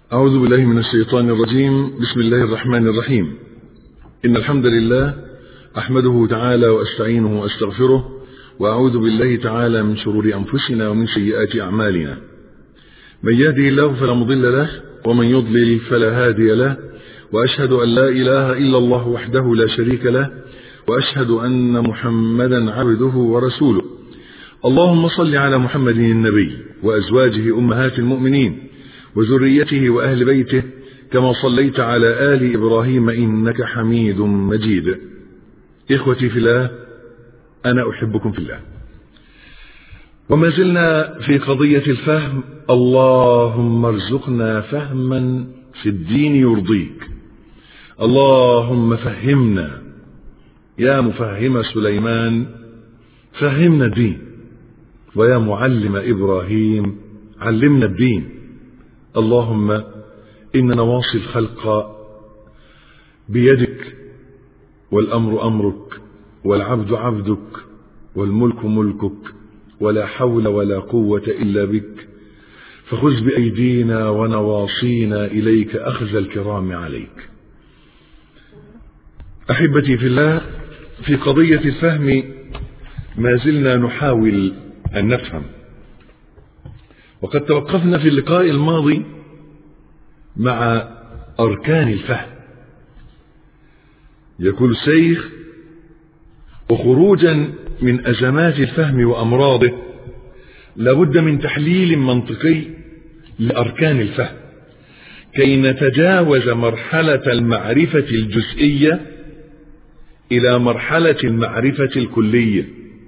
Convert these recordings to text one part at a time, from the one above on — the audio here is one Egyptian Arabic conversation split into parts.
أعوذ بالله من الشيطان الرجيم بسم الله الرحمن الرحيم إن الحمد لله أحمده تعالى وأستعينه وأستغفره وأعوذ بالله تعالى من شرور أنفسنا ومن سيئات أعمالنا من يهدي الله فلا مضل له ومن يضلل فلا هادي له وأشهد أن لا إله إلا الله وحده لا شريك له وأشهد أن محمدا عبده ورسوله اللهم صل على محمد النبي وأزواجه أمهات المؤمنين وذريته وأهل بيته كما صليت على آل إبراهيم إنك حميد مجيد إخوتي في الله أنا أحبكم في الله وما زلنا في قضية الفهم اللهم ارزقنا فهما في الدين يرضيك اللهم فهمنا يا مفهم سليمان فهمنا الدين ويا معلم إبراهيم علمنا الدين اللهم إن نواصي الخلق بيدك والأمر أمرك والعبد عبدك والملك ملكك ولا حول ولا قوة إلا بك فخذ بأيدينا ونواصينا إليك أخذ الكرام عليك أحبتي في الله في قضية الفهم ما زلنا نحاول أن نفهم وقد توقفنا في اللقاء الماضي مع أركان الفهم يقول الشيخ وخروجا من أزمات الفهم وأمراضه لابد من تحليل منطقي لأركان الفهم كي نتجاوز مرحلة المعرفة الجزئية إلى مرحلة المعرفة الكلية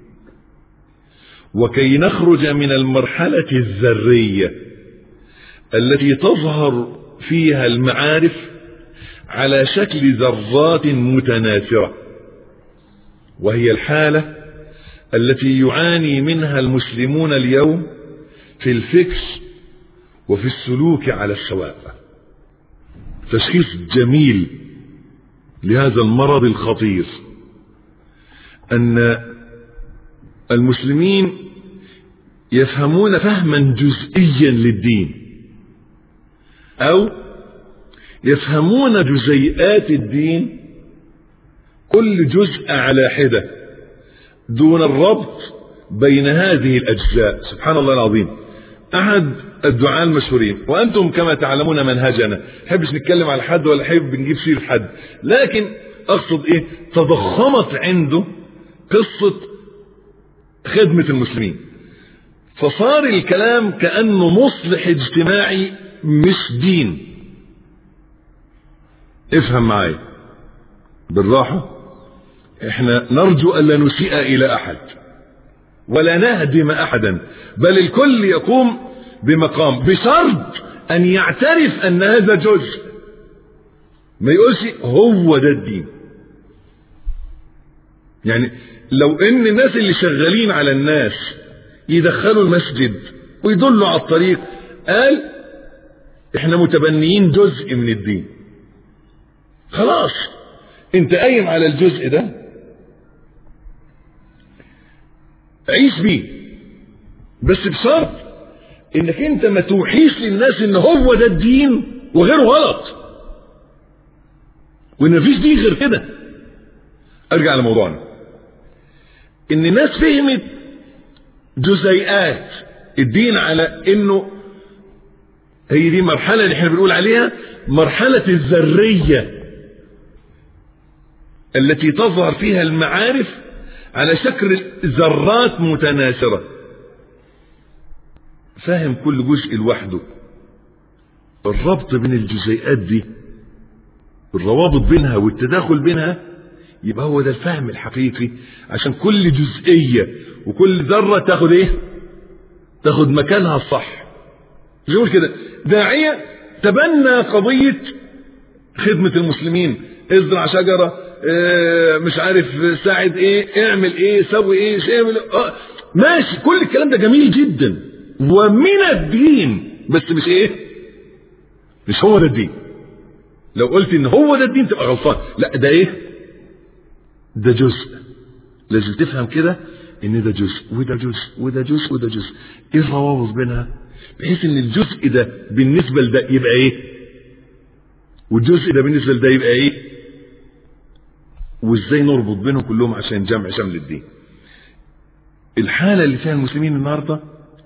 وكي نخرج من المرحلة الذرية التي تظهر فيها المعارف على شكل ذرات متناثرة وهي الحالة التي يعاني منها المسلمون اليوم في الفكر وفي السلوك على السواء تشخيص جميل لهذا المرض الخطير أن المسلمين يفهمون فهما جزئيا للدين أو يفهمون جزيئات الدين كل جزء على حدة دون الربط بين هذه الأجزاء سبحان الله العظيم أحد الدعاء المشهورين وأنتم كما تعلمون منهجنا حبش نتكلم على حد ولا حب نجيب سير حد لكن أقصد إيه تضخمت عنده قصة خدمة المسلمين فصار الكلام كأنه مصلح اجتماعي مش دين افهم معايا بالراحة احنا نرجو ألا نسيء إلى أحد ولا نهدم أحدا بل الكل يقوم بمقام بشرط أن يعترف أن هذا جزء ما يقولش هو ده الدين يعني لو ان الناس اللي شغالين على الناس يدخلوا المسجد ويدلوا على الطريق قال احنا متبنيين جزء من الدين خلاص انت قايم على الجزء ده عيش بيه بس بشرط انك انت ما توحيش للناس ان هو ده الدين وغيره غلط وان مفيش دين غير كده ارجع لموضوعنا ان الناس فهمت جزيئات الدين على انه هي دي مرحلة اللي احنا بنقول عليها مرحلة الذرية التي تظهر فيها المعارف على شكل ذرات متناثرة فاهم كل جزء لوحده الربط بين الجزيئات دي الروابط بينها والتداخل بينها يبقى هو ده الفهم الحقيقي عشان كل جزئية وكل ذرة تاخد ايه تاخد مكانها الصح يقول كده داعية تبنى قضية خدمة المسلمين ازرع شجرة اه مش عارف ساعد ايه اعمل ايه سوي ايه اعمل اه ماشي كل الكلام ده جميل جدا ومن الدين بس مش ايه مش هو ده الدين لو قلت ان هو ده الدين تبقى غلطان لا ده ايه ده جزء لازم تفهم كده ان ده جزء وده جزء وده جزء وده جزء ايه الروابط بينها بحيث ان الجزء ده بالنسبة لده يبقى ايه والجزء ده بالنسبة لده يبقى ايه وازاي نربط بينهم كلهم عشان جمع شمل الدين الحالة اللي فيها المسلمين النهاردة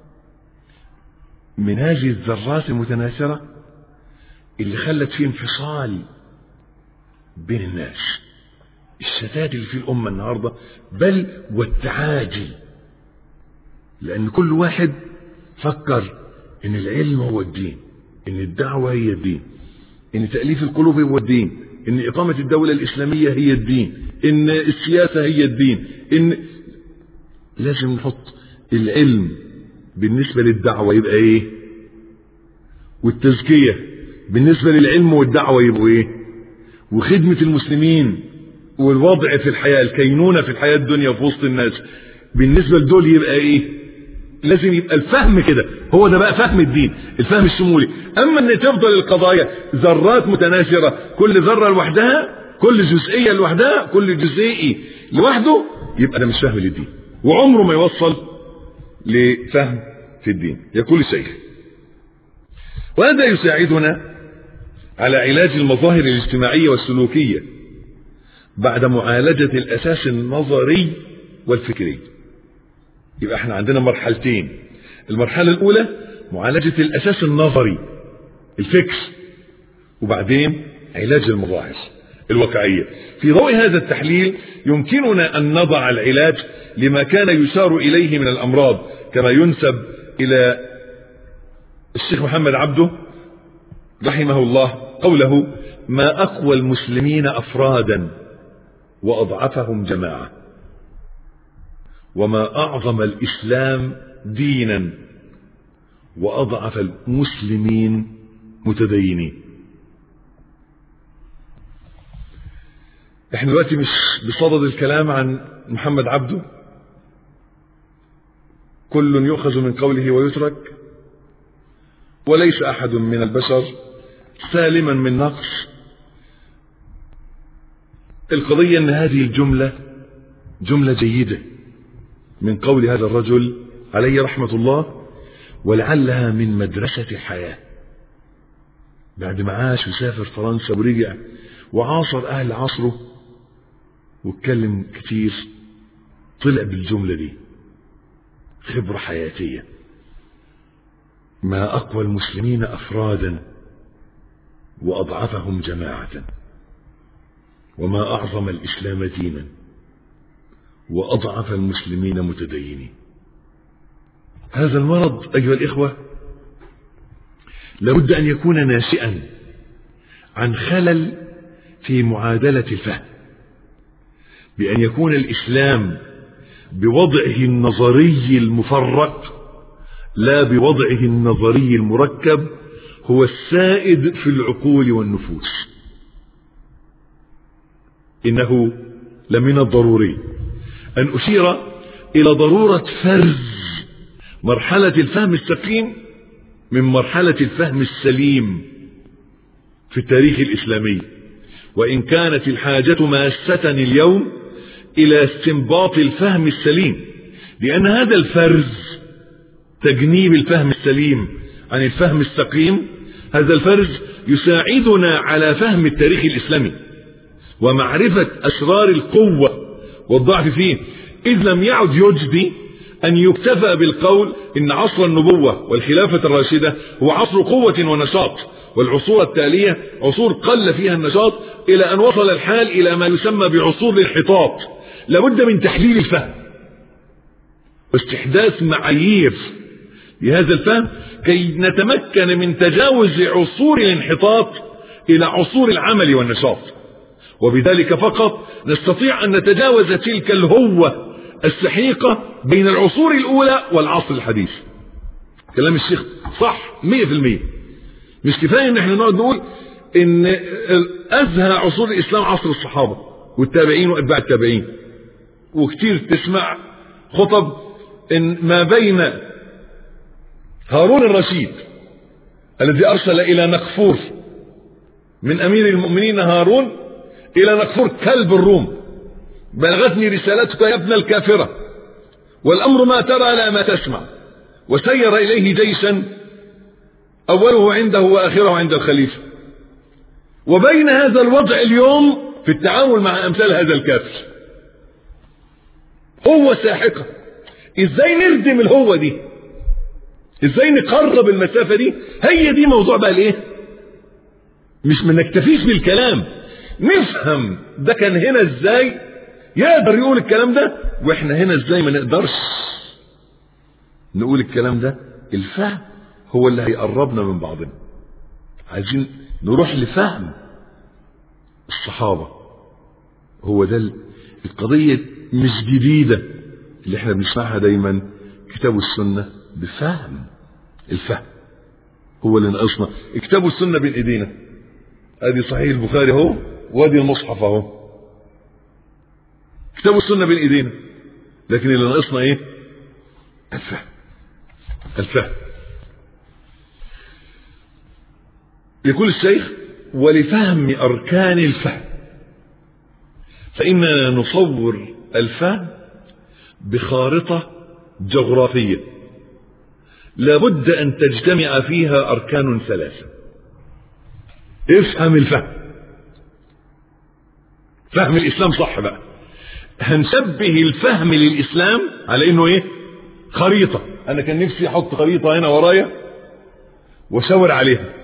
من هذه الذرات المتناثرة اللي خلت فيه انفصال بين الناس الشتات اللي في الأمة النهاردة بل والتعادي لأن كل واحد فكر إن العلم هو الدين إن الدعوة هي الدين إن تأليف القلوب هو الدين إن إقامة الدولة الإسلامية هي الدين إن السياسة هي الدين إن لازم نحط العلم بالنسبة للدعوة يبقى إيه والتزكية بالنسبة للعلم والدعوة يبقوا إيه وخدمة المسلمين والوضع في الحياة الكينونة في الحياة الدنيا في وسط الناس بالنسبة لدول يبقى إيه لازم يبقى الفهم كده هو ده بقى فهم الدين الفهم الشمولي اما ان تفضل القضايا ذرات متناثره كل ذره لوحدها كل جزئيه لوحدها كل جزئي لوحده يبقى ده مش فهم للدين وعمره ما يوصل لفهم في الدين يقول الشيخ وهذا يساعدنا على علاج المظاهر الاجتماعيه والسلوكيه بعد معالجه الاساس النظري والفكري يبقى احنا عندنا مرحلتين المرحلة الأولى معالجة الأساس النظري الفكر وبعدين علاج المظاهر الواقعية في ضوء هذا التحليل يمكننا أن نضع العلاج لما كان يشار إليه من الأمراض كما ينسب إلى الشيخ محمد عبده رحمه الله قوله ما أقوى المسلمين أفرادا وأضعفهم جماعة وما أعظم الإسلام دينا وأضعف المسلمين متدينين احنا دلوقتي مش بصدد الكلام عن محمد عبده كل يؤخذ من قوله ويترك وليس أحد من البشر سالما من نقص القضية أن هذه الجملة جملة جيدة من قول هذا الرجل عليه رحمة الله ولعلها من مدرسة الحياة بعد ما عاش وسافر فرنسا ورجع وعاصر أهل عصره واتكلم كتير طلع بالجملة دي خبرة حياتية ما أقوى المسلمين أفرادا وأضعفهم جماعة وما أعظم الإسلام دينا وأضعف المسلمين متدينين هذا المرض أيها الإخوة لابد أن يكون ناشئا عن خلل في معادلة الفهم بأن يكون الإسلام بوضعه النظري المفرق لا بوضعه النظري المركب هو السائد في العقول والنفوس إنه لمن الضروري أن أشير إلى ضرورة فرز مرحلة الفهم السقيم من مرحلة الفهم السليم في التاريخ الإسلامي وإن كانت الحاجة ماسة اليوم إلى استنباط الفهم السليم لأن هذا الفرز تجنيب الفهم السليم عن الفهم السقيم هذا الفرز يساعدنا على فهم التاريخ الإسلامي ومعرفة أسرار القوة والضعف فيه إذ لم يعد يجدي أن يكتفى بالقول إن عصر النبوة والخلافة الراشدة هو عصر قوة ونشاط والعصور التالية عصور قل فيها النشاط إلى أن وصل الحال إلى ما يسمى بعصور الانحطاط لابد من تحليل الفهم واستحداث معايير لهذا الفهم كي نتمكن من تجاوز عصور الانحطاط إلى عصور العمل والنشاط وبذلك فقط نستطيع أن نتجاوز تلك الهوة السحيقة بين العصور الأولى والعصر الحديث كلام الشيخ صح مية في المية مش كفاية ان احنا نقعد نقول ان ازهى عصور الاسلام عصر الصحابة والتابعين واتباع التابعين وكتير تسمع خطب ان ما بين هارون الرشيد الذي ارسل الى نقفور من امير المؤمنين هارون الى نقفور كلب الروم بلغتني رسالتك يا ابن الكافرة والامر ما ترى لا ما تسمع وسير اليه جيشا أوله عنده وآخره عند الخليفة وبين هذا الوضع اليوم في التعامل مع أمثال هذا الكافر هو ساحقة ازاي نردم الهوة دي ازاي نقرب المسافة دي هي دي موضوع بقى الايه مش ما نكتفيش بالكلام نفهم ده كان هنا ازاي يقدر يقول الكلام ده واحنا هنا ازاي ما نقدرش نقول الكلام ده الفهم هو اللي هيقربنا من بعضنا عايزين نروح لفهم الصحابة هو ده القضية مش جديدة اللي احنا بنسمعها دايما كتاب السنة بفهم الفهم هو اللي ناقصنا كتاب السنة بين ايدينا ادي صحيح البخاري اهو وادي المصحف اهو كتاب السنة بين ايدينا لكن اللي ناقصنا ايه الفهم الفهم يقول الشيخ ولفهم أركان الفهم فإننا نصور الفهم بخارطة جغرافية لابد أن تجتمع فيها أركان ثلاثة افهم الفهم فهم الإسلام صح بقى هنشبه الفهم للإسلام على إنه إيه خريطة أنا كان نفسي أحط خريطة هنا ورايا وأشاور عليها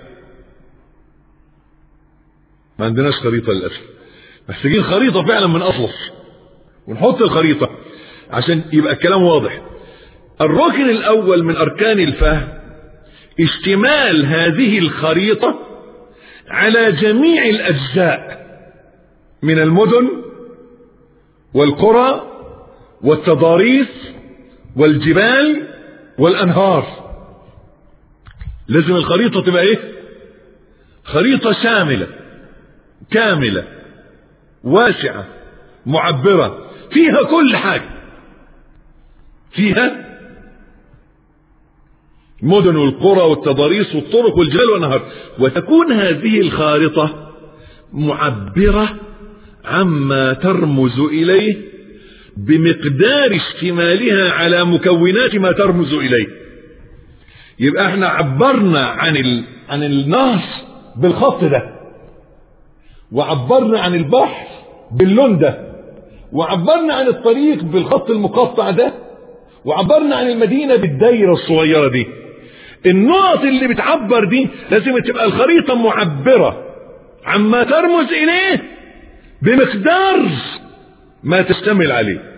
ما عندناش خريطة للأسف محتاجين خريطة فعلا من أطلس ونحط الخريطة عشان يبقى الكلام واضح الركن الأول من أركان الفهم اشتمال هذه الخريطة على جميع الأجزاء من المدن والقرى والتضاريس والجبال والأنهار لازم الخريطة تبقى ايه خريطة شاملة كاملة واسعة معبرة فيها كل حاجة فيها المدن والقرى والتضاريس والطرق والجبال والنهر وتكون هذه الخارطة معبرة عما ترمز إليه بمقدار اشتمالها على مكونات ما ترمز إليه يبقى احنا عبرنا عن ال... عن النهر بالخط ده وعبرنا عن البحر باللون ده وعبرنا عن الطريق بالخط المقطع ده وعبرنا عن المدينة بالدايرة الصغيرة دي النقط اللي بتعبر دي لازم تبقى الخريطة معبرة عما ترمز إليه بمقدار ما تشتمل عليه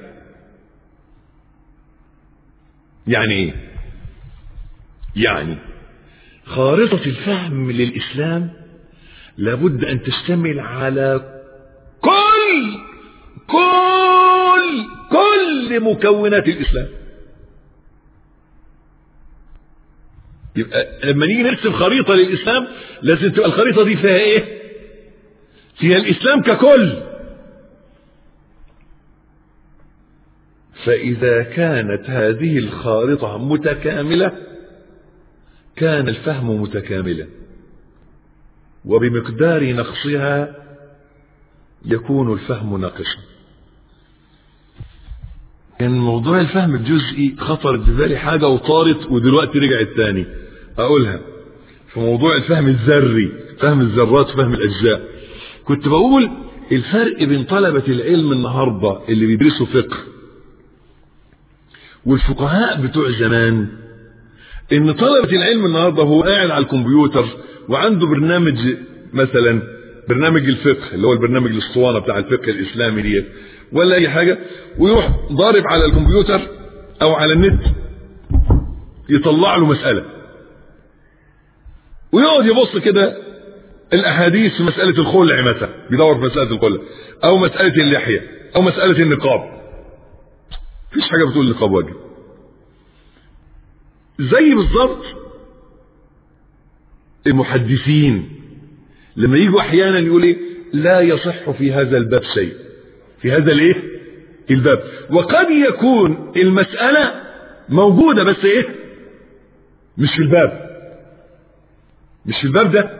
يعني ايه يعني خارطة الفهم للإسلام لابد أن تشتمل على كل كل كل مكونات الإسلام يبقى لما نيجي نرسم خريطة للإسلام لازم تبقى الخريطة دي فيها إيه؟ فيها الإسلام ككل فإذا كانت هذه الخارطة متكاملة كان الفهم متكاملا وبمقدار نقصها يكون الفهم ناقصا كان موضوع الفهم الجزئي خطرت ببالي حاجة وطارت ودلوقتي رجعت تاني أقولها في موضوع الفهم الذري فهم الذرات فهم الأجزاء كنت بقول الفرق بين طلبة العلم النهاردة اللي بيدرسوا فقه والفقهاء بتوع زمان ان طلبة العلم النهاردة هو قاعد على الكمبيوتر وعنده برنامج مثلا برنامج الفقه اللي هو البرنامج الاسطوانه بتاع الفقه الاسلامي ديت ولا اي حاجه ويروح ضارب على الكمبيوتر او على النت يطلع له مساله ويقعد يبص كده الاحاديث في مساله الخلع مثلا بيدور في مساله الخلع او مساله اللحيه او مساله النقاب مفيش حاجه بتقول النقاب واجب زي بالظبط المحدثين لما يجوا احيانا يقول ايه لا يصح في هذا الباب شيء في هذا الايه الباب وقد يكون المسألة موجودة بس ايه مش في الباب مش في الباب ده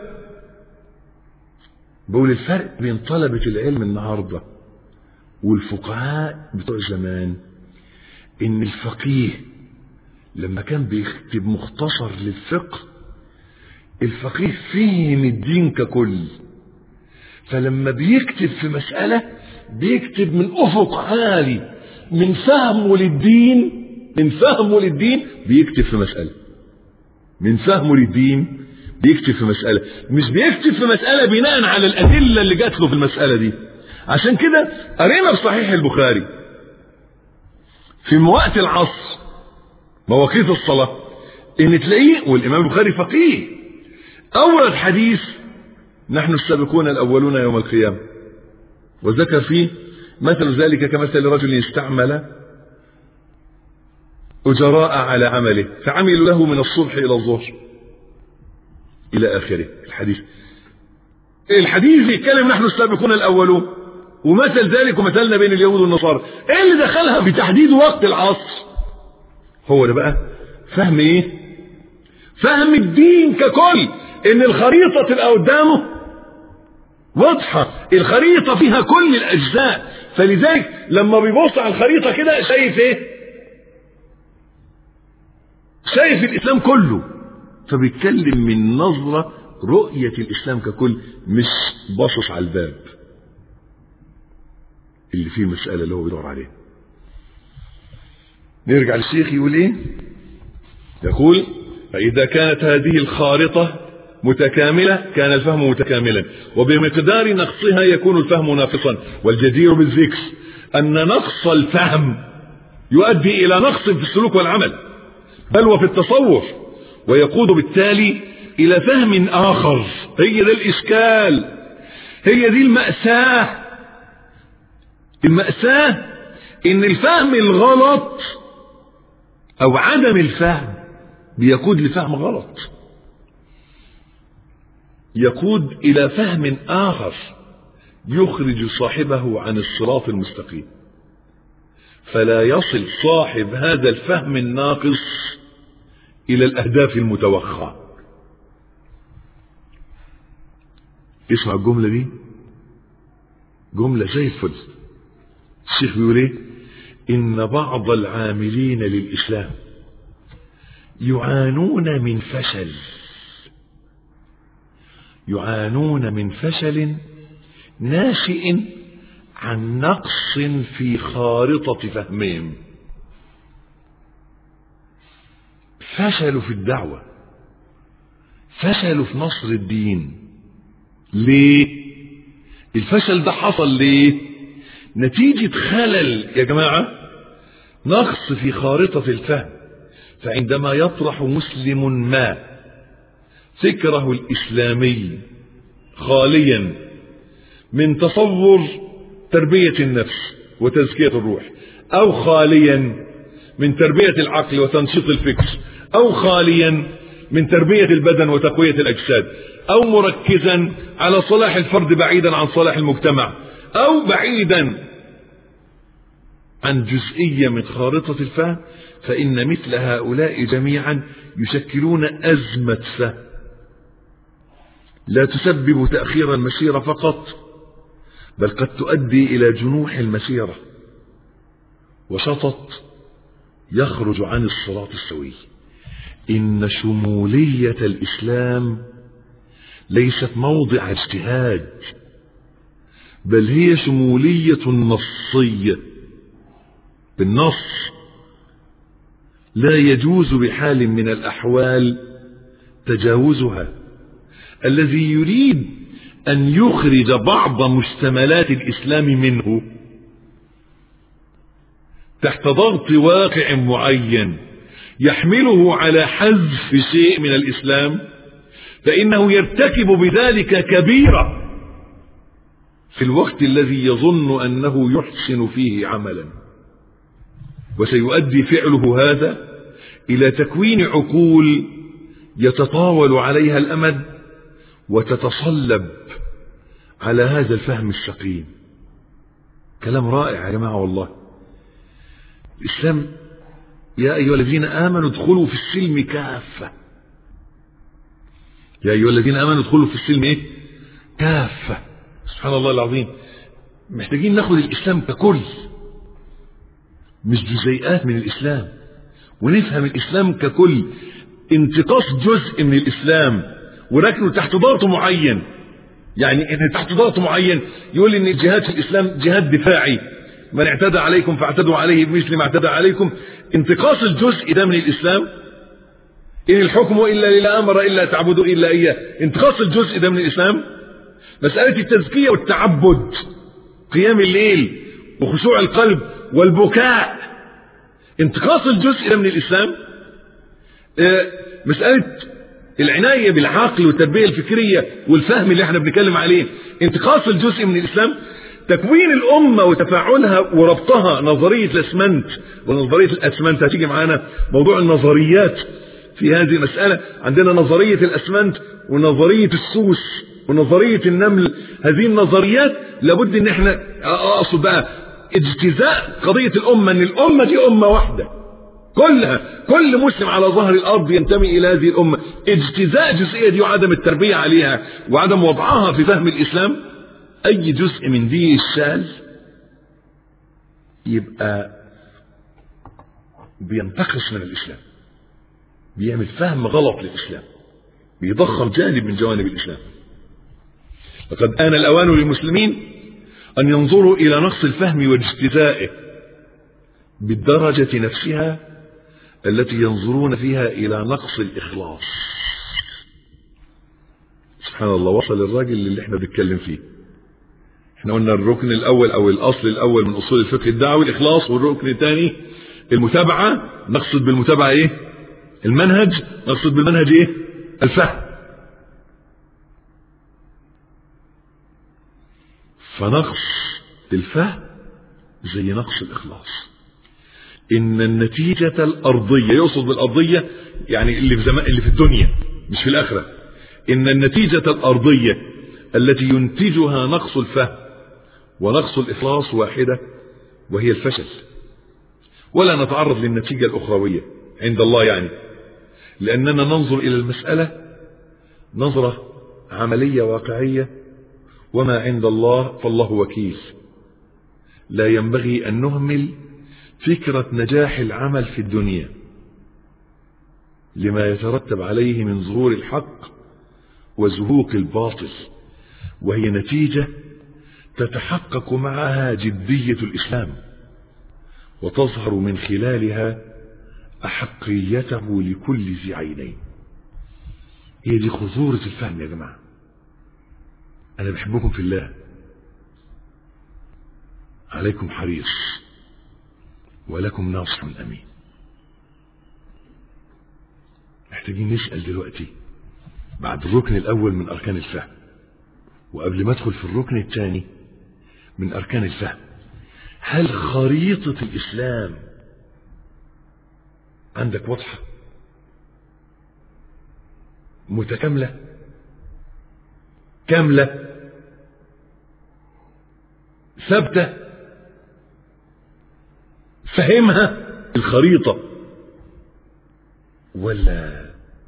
بقول الفرق بين طلبة العلم النهاردة والفقهاء بتوع زمان ان الفقيه لما كان بيكتب مختصر للفقه الفقيه فهم الدين ككل فلما بيكتب في مسألة بيكتب من أفق عالي من فهمه للدين من فهمه للدين بيكتب في مسألة من فهمه للدين بيكتب في مسألة مش بيكتب في مسألة بناء على الأدلة اللي جات له في المسألة دي عشان كده قرينا في صحيح البخاري في وقت العصر مواقيت الصلاة ان تلاقيه والامام البخاري فقيه اورد حديث نحن السابقون الاولون يوم القيامة وذكر فيه مثل ذلك كمثل رجل استعمل أجراء على عمله فعملوا له من الصبح إلى الظهر إلى آخره الحديث الحديث يتكلم نحن السابقون الأولون ومثل ذلك ومثلنا بين اليهود والنصارى ايه اللي دخلها بتحديد وقت العصر هو ده بقى فهم ايه فهم الدين ككل ان الخريطة تبقى قدامه واضحة الخريطة فيها كل الاجزاء فلذلك لما بيبص على الخريطة كده شايف ايه شايف الاسلام كله فبيتكلم من نظرة رؤية الاسلام ككل مش باصص على الباب اللي فيه المسألة اللي هو بيدور عليها نرجع للشيخ يقول ايه يقول فإذا كانت هذه الخارطة متكاملة كان الفهم متكاملا وبمقدار نقصها يكون الفهم ناقصا والجدير بالذكر أن نقص الفهم يؤدي إلى نقص في السلوك والعمل بل وفي التصور ويقود بالتالي إلى فهم آخر هي ده الإشكال هي دي المأساة المأساة إن الفهم الغلط أو عدم الفهم بيقود لفهم غلط يقود إلى فهم آخر يخرج صاحبه عن الصراط المستقيم فلا يصل صاحب هذا الفهم الناقص إلى الأهداف المتوخى اسمع الجملة دي جملة زي الفل الشيخ بيقول ايه ان بعض العاملين للاسلام يعانون من فشل يعانون من فشل ناشئ عن نقص في خارطة فهمهم فشلوا في الدعوة فشلوا في نصر الدين ليه الفشل ده حصل ليه نتيجة خلل يا جماعة نقص في خارطة الفهم فعندما يطرح مسلم ما فكره الإسلامي خاليا من تصور تربية النفس وتزكية الروح أو خاليا من تربية العقل وتنشيط الفكر أو خاليا من تربية البدن وتقوية الأجساد أو مركزا على صلاح الفرد بعيدا عن صلاح المجتمع أو بعيدا عن جزئية من خارطة الفهم فإن مثل هؤلاء جميعا يشكلون أزمة فهم لا تسبب تأخير المسيرة فقط بل قد تؤدي إلى جنوح المسيرة وشطط يخرج عن الصراط السوي إن شمولية الإسلام ليست موضع اجتهاد بل هي شمولية نصية بالنص لا يجوز بحال من الأحوال تجاوزها الذي يريد أن يخرج بعض مشتملات الإسلام منه تحت ضغط واقع معين يحمله على حذف شيء من الإسلام فإنه يرتكب بذلك كبيرة في الوقت الذي يظن أنه يحسن فيه عملا وسيؤدي فعله هذا إلى تكوين عقول يتطاول عليها الأمد وتتصلب على هذا الفهم السقيم كلام رائع يا جماعة والله الإسلام يا أيها الذين آمنوا ادخلوا في السلم كافة يا أيها الذين آمنوا ادخلوا في السلم إيه كافة سبحان الله العظيم محتاجين ناخد الإسلام ككل مش جزيئات من الإسلام ونفهم الإسلام ككل انتقاص جزء من الإسلام وركنه تحت ضغط معين يعني ان تحت ضغط معين يقول ان الجهاد في الاسلام جهاد دفاعي من اعتدى عليكم فاعتدوا عليه بمثل ما اعتدى عليكم انتقاص الجزء ده من الاسلام ان الحكم الا لله امر الا تعبدوا الا اياه انتقاص الجزء ده من الاسلام مساله التزكيه والتعبد قيام الليل وخشوع القلب والبكاء انتقاص الجزء ده من الاسلام اه مساله العنايه بالعقل والتربيه الفكريه والفهم اللي احنا بنتكلم عليه انتقاص الجزء من الاسلام تكوين الامه وتفاعلها وربطها نظريه الاسمنت ونظريه الاسمنت هتيجي معانا موضوع النظريات في هذه المساله عندنا نظريه الاسمنت ونظريه السوس ونظريه النمل هذه النظريات لابد ان احنا اقصد بقى اجتزاء قضيه الامه ان الامه دي امه واحده كلها كل مسلم على ظهر الارض ينتمي الى هذه الامه اجتزاء الجزئيه دي وعدم التربيه عليها وعدم وضعها في فهم الاسلام اي جزء من دي الشال يبقى بينتقص من الاسلام بيعمل فهم غلط للاسلام بيضخم جانب من جوانب الاسلام لقد آن الأوان للمسلمين أن ينظروا إلى نقص الفهم واجتزائه بالدرجة نفسها التي ينظرون فيها إلى نقص الإخلاص سبحان الله وصل الراجل اللي احنا بنتكلم فيه احنا قلنا الركن الأول أو الأصل الأول من أصول الفقه الدعوي الإخلاص والركن الثاني المتابعة نقصد بالمتابعة إيه المنهج نقصد بالمنهج إيه الفهم فنقص الفهم زي نقص الإخلاص إن النتيجة الأرضية يقصد بالأرضية يعني اللي في زمان اللي في الدنيا مش في الآخرة إن النتيجة الأرضية التي ينتجها نقص الفهم ونقص الإخلاص واحدة وهي الفشل ولا نتعرض للنتيجة الأخروية عند الله يعني لأننا ننظر إلى المسألة نظرة عملية واقعية وما عند الله فالله وكيل لا ينبغي أن نهمل فكرة نجاح العمل في الدنيا لما يترتب عليه من ظهور الحق وزهوق الباطل وهي نتيجة تتحقق معها جدية الإسلام وتظهر من خلالها أحقيته لكل ذي عينين هي دي خطورة الفهم يا جماعة أنا بحبكم في الله عليكم حريص ولكم ناصح أمين محتاجين نسأل دلوقتي بعد الركن الأول من أركان الفهم وقبل ما أدخل في الركن الثاني من أركان الفهم هل خريطة الإسلام عندك واضحة متكاملة كاملة ثابتة فهمها الخريطة ولا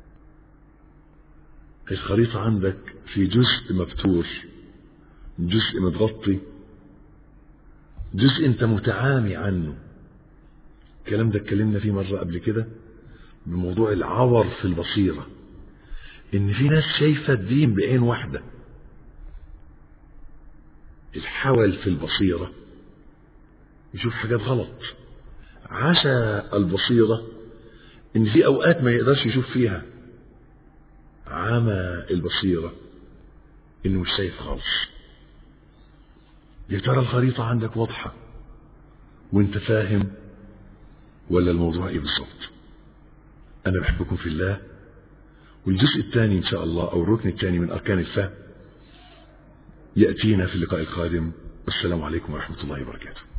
الخريطة عندك في جزء مفتوح جزء متغطي جزء انت متعامي عنه الكلام ده اتكلمنا فيه مرة قبل كده بموضوع العور في البصيرة ان في ناس شايفة الدين بعين واحدة الحول في البصيرة يشوف حاجات غلط عشا البصيرة ان في اوقات ما يقدرش يشوف فيها عمى البصيرة انه مش شايف خالص يا ترى الخريطة عندك واضحة وانت فاهم ولا الموضوع ايه بالظبط انا بحبكم في الله والجزء الثاني ان شاء الله او الركن الثاني من اركان الفهم يأتينا في اللقاء القادم والسلام عليكم ورحمة الله وبركاته